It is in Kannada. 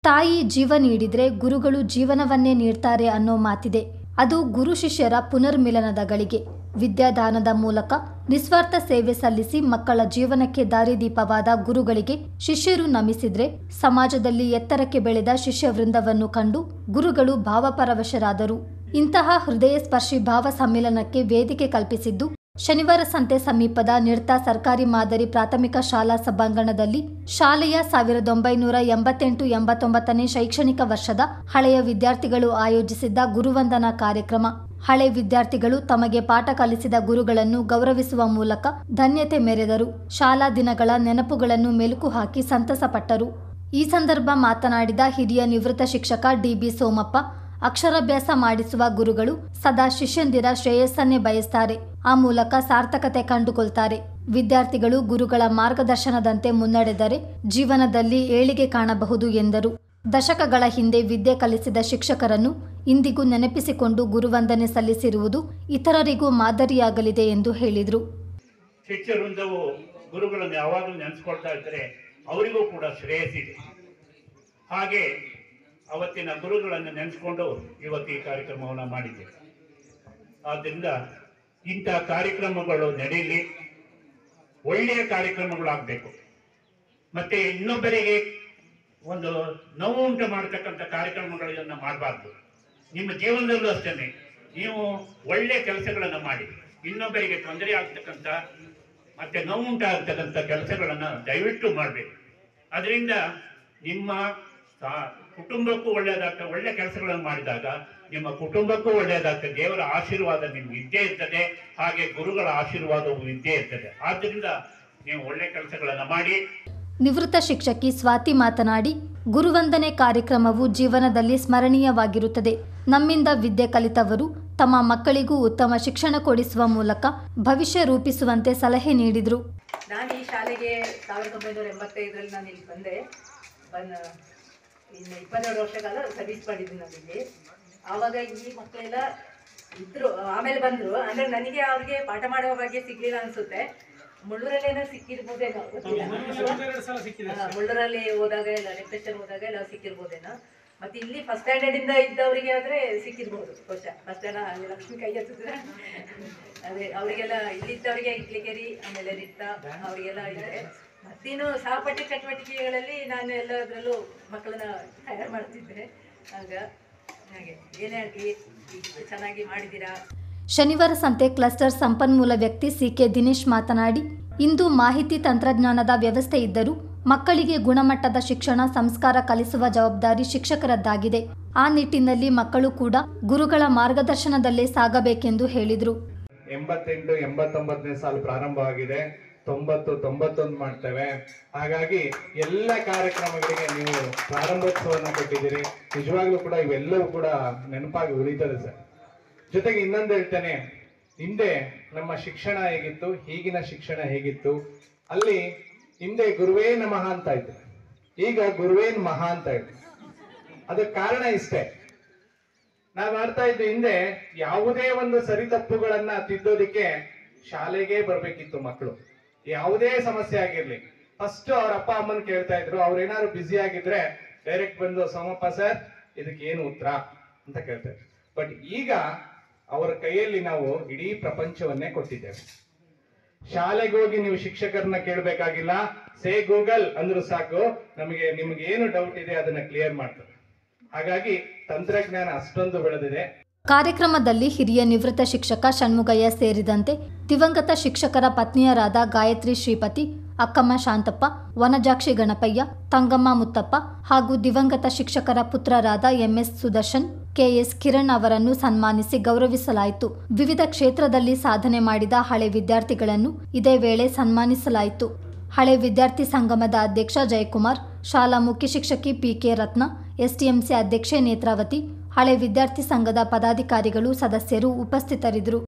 ತಾಯಿ ಜೀವ ನೀಡಿದ್ರೆ ಗುರುಗಳು ಜೀವನವನ್ನೇ ನೀಡ್ತಾರೆ ಅನ್ನೋ ಮಾತಿದೆ ಅದು ಗುರು ಶಿಷ್ಯರ ಪುನರ್ಮಿಲನದ ಗಳಿಗೆ ವಿದ್ಯಾದಾನದ ಮೂಲಕ ನಿಸ್ವಾರ್ಥ ಸೇವೆ ಸಲ್ಲಿಸಿ ಮಕ್ಕಳ ಜೀವನಕ್ಕೆ ದಾರಿದೀಪವಾದ ಗುರುಗಳಿಗೆ ಶಿಷ್ಯರು ನಮಿಸಿದ್ರೆ ಸಮಾಜದಲ್ಲಿ ಎತ್ತರಕ್ಕೆ ಬೆಳೆದ ಶಿಷ್ಯ ವೃಂದವನ್ನು ಕಂಡು ಗುರುಗಳು ಭಾವಪರವಶರಾದರು ಇಂತಹ ಹೃದಯ ಸ್ಪರ್ಶಿ ಭಾವ ಸಮ್ಮಿಲನಕ್ಕೆ ವೇದಿಕೆ ಕಲ್ಪಿಸಿದ್ದು ಶನಿವಾರ ಸಂತೆ ಸಮೀಪದ ನಿರ್ತಾ ಸರ್ಕಾರಿ ಮಾದರಿ ಪ್ರಾಥಮಿಕ ಶಾಲಾ ಸಭಾಂಗಣದಲ್ಲಿ ಶಾಲೆಯ ಸಾವಿರದ ಒಂಬೈನೂರ ಎಂಬತ್ತೆಂಟು ಎಂಬತ್ತೊಂಬತ್ತನೇ ಶೈಕ್ಷಣಿಕ ವರ್ಷದ ಹಳೆಯ ವಿದ್ಯಾರ್ಥಿಗಳು ಆಯೋಜಿಸಿದ್ದ ಗುರುವಂದನಾ ಕಾರ್ಯಕ್ರಮ ಹಳೆ ವಿದ್ಯಾರ್ಥಿಗಳು ತಮಗೆ ಪಾಠ ಕಲಿಸಿದ ಗುರುಗಳನ್ನು ಗೌರವಿಸುವ ಮೂಲಕ ಧನ್ಯತೆ ಮೆರೆದರು ಶಾಲಾ ದಿನಗಳ ನೆನಪುಗಳನ್ನು ಮೆಲುಕು ಹಾಕಿ ಸಂತಸಪಟ್ಟರು ಈ ಸಂದರ್ಭ ಮಾತನಾಡಿದ ಹಿರಿಯ ನಿವೃತ್ತ ಶಿಕ್ಷಕ ಡಿಬಿ ಸೋಮಪ್ಪ ಅಕ್ಷರಾಭ್ಯಾಸ ಮಾಡಿಸುವ ಗುರುಗಳು ಸದಾ ಶಿಷ್ಯಂದಿರ ಶ್ರೇಯಸ್ಸನ್ನೇ ಬಯಸ್ತಾರೆ ಆ ಮೂಲಕ ಸಾರ್ಥಕತೆ ಕಂಡುಕೊಳ್ತಾರೆ ವಿದ್ಯಾರ್ಥಿಗಳು ಗುರುಗಳ ಮಾರ್ಗದರ್ಶನದಂತೆ ಮುನ್ನಡೆದರೆ ಜೀವನದಲ್ಲಿ ಏಳಿಗೆ ಕಾಣಬಹುದು ಎಂದರು ದಶಕಗಳ ಹಿಂದೆ ವಿದ್ಯೆ ಕಲಿಸಿದ ಶಿಕ್ಷಕರನ್ನು ಇಂದಿಗೂ ನೆನಪಿಸಿಕೊಂಡು ಗುರುವಂದನೆ ಸಲ್ಲಿಸಿರುವುದು ಇತರರಿಗೂ ಮಾದರಿಯಾಗಲಿದೆ ಎಂದು ಹೇಳಿದರು ಶಿಷ್ಯ ವೃಂದವು ಗುರುಗಳನ್ನು ಯಾವಾಗಲೂ ನೆನೆಸ್ಕೊಳ್ತಾ ಇದ್ದರೆ ಅವರಿಗೂ ಕೂಡ ಶ್ರೇಯಸ್ಸಿದೆ ಹಾಗೆ ಅವತ್ತಿನ ಗುರುಗಳನ್ನು ನೆನೆಸ್ಕೊಂಡು ಇವತ್ತು ಈ ಕಾರ್ಯಕ್ರಮವನ್ನು ಮಾಡಿದ್ದೇವೆ ಆದ್ದರಿಂದ ಇಂಥ ಕಾರ್ಯಕ್ರಮಗಳು ನಡೆಯಲಿ ಒಳ್ಳೆಯ ಕಾರ್ಯಕ್ರಮಗಳಾಗಬೇಕು ಮತ್ತೆ ಇನ್ನೊಬ್ಬರಿಗೆ ಒಂದು ನೋವು ಉಂಟು ಮಾಡತಕ್ಕಂಥ ಕಾರ್ಯಕ್ರಮಗಳನ್ನು ಮಾಡಬಾರ್ದು ನಿಮ್ಮ ಜೀವನದಲ್ಲೂ ಅಷ್ಟೇ ನೀವು ಒಳ್ಳೆಯ ಕೆಲಸಗಳನ್ನು ಮಾಡಿ ಇನ್ನೊಬ್ಬರಿಗೆ ತೊಂದರೆ ಆಗ್ತಕ್ಕಂಥ ಮತ್ತೆ ನೋವುಂಟಾಗ್ತಕ್ಕಂಥ ಕೆಲಸಗಳನ್ನು ದಯವಿಟ್ಟು ಮಾಡಬೇಕು ಅದರಿಂದ ನಿಮ್ಮ ಸಾ- ಕುಟುಂಬಕ್ಕೂ ಒಳ್ಳೆಯದಾಗ್ತದೆ ಒಳ್ಳೆ ಕೆಲಸಗಳನ್ನು ಮಾಡಿದಾಗ ನಿಮ್ಮ ಕುಟುಂಬಕ್ಕೂ ಒಳ್ಳೆಯದಾಗ್ತದೆ ದೇವರ ಆಶೀರ್ವಾದ ನಿಮ್ಗೆ ಇದ್ದೇ ಇರ್ತದೆ ಹಾಗೆ ಗುರುಗಳ ಆಶೀರ್ವಾದವು ಇದ್ದೇ ಇರ್ತದೆ ಆದ್ದರಿಂದ ನೀವು ಒಳ್ಳೆ ಕೆಲಸಗಳನ್ನು ಮಾಡಿ ನಿವೃತ್ತ ಶಿಕ್ಷಕಿ ಸ್ವಾತಿ ಮಾತನಾಡಿ ಗುರುವಂದನೆ ಕಾರ್ಯಕ್ರಮವು ಜೀವನದಲ್ಲಿ ಸ್ಮರಣೀಯವಾಗಿರುತ್ತದೆ ನಮ್ಮಿಂದ ವಿದ್ಯೆ ಕಲಿತವರು ತಮ್ಮ ಮಕ್ಕಳಿಗೂ ಉತ್ತಮ ಶಿಕ್ಷಣ ಕೊಡಿಸುವ ಮೂಲಕ ಭವಿಷ್ಯ ರೂಪಿಸುವಂತೆ ಸಲಹೆ ನೀಡಿದರು ನಾನು ಈ ಶಾಲೆಗೆ ಸಾವಿರದ ಒಂಬೈನೂರ ಎಂಬತ್ತೈದರಲ್ಲಿ ನಾನು ಇಲ್ಲಿ ಬಂದೆ ಬಂದ ಇನ್ನು ಇಪ್ಪತ್ತೆರಡು ವರ್ಷಕಾಲ ಸರ್ವಿಸ್ ಮಾಡಿದ್ದೀನಿ ನಾನು ಇಲ್ಲಿ ಆವಾಗ ಈ ಮಕ್ಕಳೆಲ್ಲ ಇದ್ರು ಆಮೇಲೆ ಬಂದರು ಅಂದರೆ ನನಗೆ ಅವ್ರಿಗೆ ಪಾಠ ಮಾಡೋ ಬಗ್ಗೆ ಸಿಗ್ಲಿಲ್ಲ ಅನ್ಸುತ್ತೆ ಮುಳ್ಳೂರಲ್ಲೇನೋ ಸಿಕ್ಕಿರ್ಬೋದೇನೋ ಗೊತ್ತಿಲ್ಲ ಹಾ, ಮುಳ್ಳೂರಲ್ಲಿ ಹೋದಾಗ ಎಲ್ಲ ಲೆಕ್ಚರ್ ಹೋದಾಗ ಎಲ್ಲ ಸಿಕ್ಕಿರ್ಬೋದೇನೋ ಮತ್ತೆ ಇಲ್ಲಿ ಫಸ್ಟ್ ಸ್ಟ್ಯಾಂಡರ್ಡ್ ಇಂದ ಇದ್ದವರಿಗೆ ಆದ್ರೆ ಸಿಕ್ಕಿರ್ಬೋದು ಬಹುಶಃ ಫಸ್ಟ್ ಸ್ಟ್ಯಾಂಡ್ ಲಕ್ಷ್ಮಿ ಕೈ ಎತ್ತಿದ್ರೆ ಅದೇ ಅವರಿಗೆಲ್ಲ ಇಲ್ಲಿದ್ದವರಿಗೆ ಇಡ್ಲಿಗೆರಿ ಆಮೇಲೆ ರಿತ್ತ ಅವರಿಗೆಲ್ಲ ಇದೆ ಮತ್ತಿನ್ನು ಸಹಪಾಠಿ ಚಟುವಟಿಕೆಗಳಲ್ಲಿ ನಾನು ಎಲ್ಲದರಲ್ಲೂ ಮಕ್ಕಳನ್ನ ತಯಾರು ಮಾಡ್ತಿದ್ದೆ ಆಗ ಹಾಗೆ ಏನೇ ಆಗಲಿ ಚೆನ್ನಾಗಿ ಮಾಡಿದ್ದೀರಾ ಶನಿವಾರ ಸಂತೆ ಕ್ಲಸ್ಟರ್ ಸಂಪನ್ಮೂಲ ವ್ಯಕ್ತಿ ಸಿಕೆ ದಿನೇಶ್ ಮಾತನಾಡಿ ಇಂದು ಮಾಹಿತಿ ತಂತ್ರಜ್ಞಾನದ ವ್ಯವಸ್ಥೆ ಇದ್ದರೂ ಮಕ್ಕಳಿಗೆ ಗುಣಮಟ್ಟದ ಶಿಕ್ಷಣ ಸಂಸ್ಕಾರ ಕಲಿಸುವ ಜವಾಬ್ದಾರಿ ಶಿಕ್ಷಕರದ್ದಾಗಿದೆ ಆ ನಿಟ್ಟಿನಲ್ಲಿ ಮಕ್ಕಳು ಕೂಡ ಗುರುಗಳ ಮಾರ್ಗದರ್ಶನದಲ್ಲೇ ಸಾಗಬೇಕೆಂದು ಹೇಳಿದರು ಎಂಬತ್ತೆಂಟು ಎಂಬತ್ತೊಂಬತ್ತನೇ ಸಾಲು ಪ್ರಾರಂಭವಾಗಿದೆ ತೊಂಬತ್ತು ತೊಂಬತ್ತೊಂದು ಮಾಡ್ತೇವೆ ಹಾಗಾಗಿ ಎಲ್ಲ ಕಾರ್ಯಕ್ರಮಗಳಿಗೆ ನೀವು ಪ್ರಾರಂಭೋತ್ಸವನ ಕೊಟ್ಟಿದ್ದೀರಿ ನಿಜವಾಗ್ಲೂ ಕೂಡ ಇವೆಲ್ಲವೂ ಕೂಡ ನೆನಪಾಗಿ ಉಳಿತದೆ ಸರ್ ಜೊತೆಗೆ ಇನ್ನೊಂದು ಹೇಳ್ತೇನೆ ಹಿಂದೆ ನಮ್ಮ ಶಿಕ್ಷಣ ಹೇಗಿತ್ತು ಈಗಿನ ಶಿಕ್ಷಣ ಹೇಗಿತ್ತು ಅಲ್ಲಿ ಹಿಂದೆ ಗುರುವೇ ನಮಃ ಅಂತ ಇತ್ತು ಈಗ ಗುರುವೇನ್ ಮಹಾ ಅಂತ ಇತ್ತು ಅದಕ್ಕೆ ಕಾರಣ ಇಷ್ಟೇ ನಾವ್ ಆಡ್ತಾ ಇದ್ದು ಹಿಂದೆ ಯಾವುದೇ ಒಂದು ಸರಿ ತಪ್ಪುಗಳನ್ನ ತಿದ್ದೋದಿಕ್ಕೆ ಶಾಲೆಗೆ ಬರ್ಬೇಕಿತ್ತು ಮಕ್ಕಳು ಯಾವುದೇ ಸಮಸ್ಯೆ ಆಗಿರ್ಲಿ ಫಸ್ಟ್ ಅವ್ರ ಅಪ್ಪ ಅಮ್ಮನ್ ಕೇಳ್ತಾ ಇದ್ರು ಅವ್ರೇನಾದ್ರು ಬ್ಯುಸಿ ಆಗಿದ್ರೆ ಡೈರೆಕ್ಟ್ ಬಂದು ಸೋಮಪ್ಪ ಸರ್ ಇದಕ್ಕೆ ಏನು ಉತ್ತರ ಅಂತ ಕೇಳ್ತಾ ಇದ್ರು ಬಟ್ ಈಗ ಅವರ ಕೈಯಲ್ಲಿ ನಾವು ಇಡೀ ಪ್ರಪಂಚವನ್ನೇ ಕೊಟ್ಟಿದ್ದೇವೆ ಶಾಲೆಗೆ ಹೋಗಿ ನೀವು ಶಿಕ್ಷಕರನ್ನ ಕೇಳಬೇಕಾಗಿಲ್ಲ ಸೇ ಗೂಗಲ್ ಅಂದ್ರು ಸಾಕು ನಮಗೆ ನಿಮ್ಗೆ ಏನು ಡೌಟ್ ಇದೆ ಅದನ್ನ ಕ್ಲಿಯರ್ ಮಾಡ್ತದೆ ಹಾಗಾಗಿ ತಂತ್ರಜ್ಞಾನ ಅಷ್ಟೊಂದು ಬೆಳೆದಿದೆ ಕಾರ್ಯಕ್ರಮದಲ್ಲಿ ಹಿರಿಯ ನಿವೃತ್ತ ಶಿಕ್ಷಕ ಷಣ್ಮುಗಯ್ಯ ಸೇರಿದಂತೆ ದಿವಂಗತ ಶಿಕ್ಷಕರ ಪತ್ನಿಯರಾದ ಗಾಯತ್ರಿ ಶ್ರೀಪತಿ ಅಕ್ಕಮ್ಮ ಶಾಂತಪ್ಪ ವನಜಾಕ್ಷಿ ಗಣಪಯ್ಯ ತಂಗಮ್ಮ ಮುತ್ತಪ್ಪ ಹಾಗೂ ದಿವಂಗತ ಶಿಕ್ಷಕರ ಪುತ್ರರಾದ ಎಂಎಸ್ ಸುದರ್ಶನ್ ಕೆಎಸ್ ಕಿರಣ್ ಅವರನ್ನು ಸನ್ಮಾನಿಸಿ ಗೌರವಿಸಲಾಯಿತು ವಿವಿಧ ಕ್ಷೇತ್ರದಲ್ಲಿ ಸಾಧನೆ ಮಾಡಿದ ಹಳೆ ವಿದ್ಯಾರ್ಥಿಗಳನ್ನು ಇದೇ ವೇಳೆ ಸನ್ಮಾನಿಸಲಾಯಿತು ಹಳೆ ವಿದ್ಯಾರ್ಥಿ ಸಂಗಮದ ಅಧ್ಯಕ್ಷ ಜಯಕುಮಾರ್ ಶಾಲಾ ಮುಖ್ಯ ಶಿಕ್ಷಕಿ ಪಿಕೆ ರತ್ನ ಎಸ್ಟಿಎಂಸಿ ಅಧ್ಯಕ್ಷೆ ನೇತ್ರಾವತಿ ಹಳೆ ವಿದ್ಯಾರ್ಥಿ ಸಂಘದ ಪದಾಧಿಕಾರಿಗಳು ಸದಸ್ಯರು ಉಪಸ್ಥಿತರಿದ್ದರು